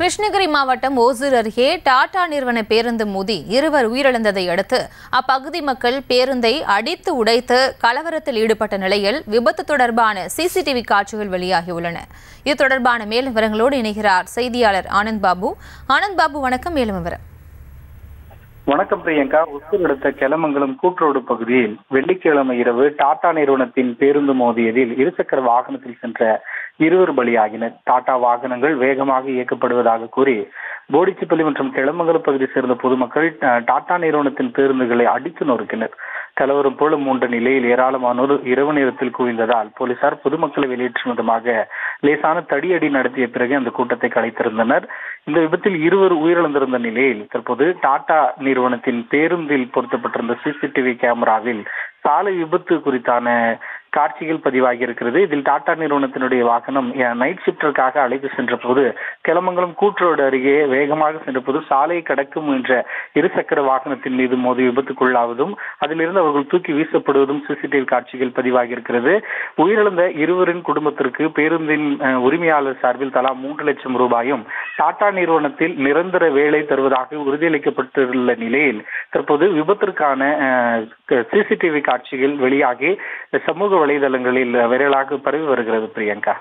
கிருஷ்ணகிரி மாவட்டம் ஓசூர் அருகே டாடா நிறுவன பேருந்து மோதி இருவர் உயிரிழந்ததை அடுத்து அப்பகுதி மக்கள் பேருந்தை அடித்து உடைத்து கலவரத்தில் ஈடுபட்ட நிலையில் விபத்து தொடர்பான சிசிடிவி காட்சிகள் வெளியாகியுள்ளன இது தொடர்பான மேலும் விவரங்களோடு இணைகிறார் செய்தியாளர் ஆனந்த் பாபு ஆனந்த் பாபு வணக்கம் மேலும் விவரம் வணக்கம் பிரியங்கா ஒசூர் அடுத்த கெலமங்கலம் கூட்ரோடு பகுதியில் வெள்ளிக்கிழமை இரவு டாடா நிறுவனத்தின் பேருந்து மோதியதில் இருசக்கர வாகனத்தில் சென்ற இருவர் பலியாகினர் டாடா வாகனங்கள் வேகமாக இயக்கப்படுவதாக கூறி போடிச்சிப்பள்ளி மற்றும் கிளமங்கலம் பகுதியை சேர்ந்த பொதுமக்கள் அஹ், டாடா நிறுவனத்தின் பேருந்துகளை அடித்து நொறுக்கினர் கலவரம் போல மூன்ற நிலையில் ஏராளமானோர் இரவு நேரத்தில் குவிந்ததால் போலீசார் பொதுமக்களை வெளியேற்றும் விதமாக லேசான தடியடி நடத்திய பிறகு அந்த கூட்டத்தை கலைத்திருந்தனர் இந்த விபத்தில் இருவர் உயிரிழந்திருந்த நிலையில் தற்போது டாடா நிறுவனத்தின் பேருந்தில் பொருத்தப்பட்டிருந்த சிசிடிவி கேமராவில் சாலை விபத்து குறித்தான காட்சிகள் பதிவாகி இருக்கிறது இதில் டாடா நிறுவனத்தினுடைய வாகனம் அஹ், நைட் ஷிப்டிற்காக அழைத்து சென்ற போது கிளமங்கலம் கூற்றோடு அருகே வேகமாக சென்ற போது சாலையை கடக்க முயன்ற இருசக்கர வாகனத்தின் மீது மோதி விபத்துக்குள்ளாவதும் அதிலிருந்து அவர்கள் தூக்கி வீசப்படுவதும் சிசிடிவி காட்சிகள் பதிவாகி இருக்கிறது உயிரிழந்த இருவரின் குடும்பத்திற்கு பேருந்தின் அஹ், உரிமையாளர் சார்பில் தலா மூன்று லட்சம் ரூபாயும் டாடா நிறுவனத்தில் நிரந்தர வேலை தருவதாக உறுதியளிக்கப்பட்டுள்ள நிலையில் தற்போது விபத்திற்கான சிசிடிவி காட்சிகள் வெளியாகி சமூக வலைதளங்களில் விரலாக பரவி வருகிறது பிரியங்கா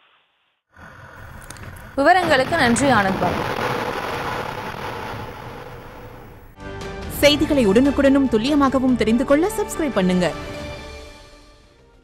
விவரங்களுக்கு நன்றி ஆனந்த் பாபு செய்திகளை உடனுக்குடனும் துல்லியமாகவும் தெரிந்து கொள்ள சப்ஸ்கிரைப் பண்ணுங்க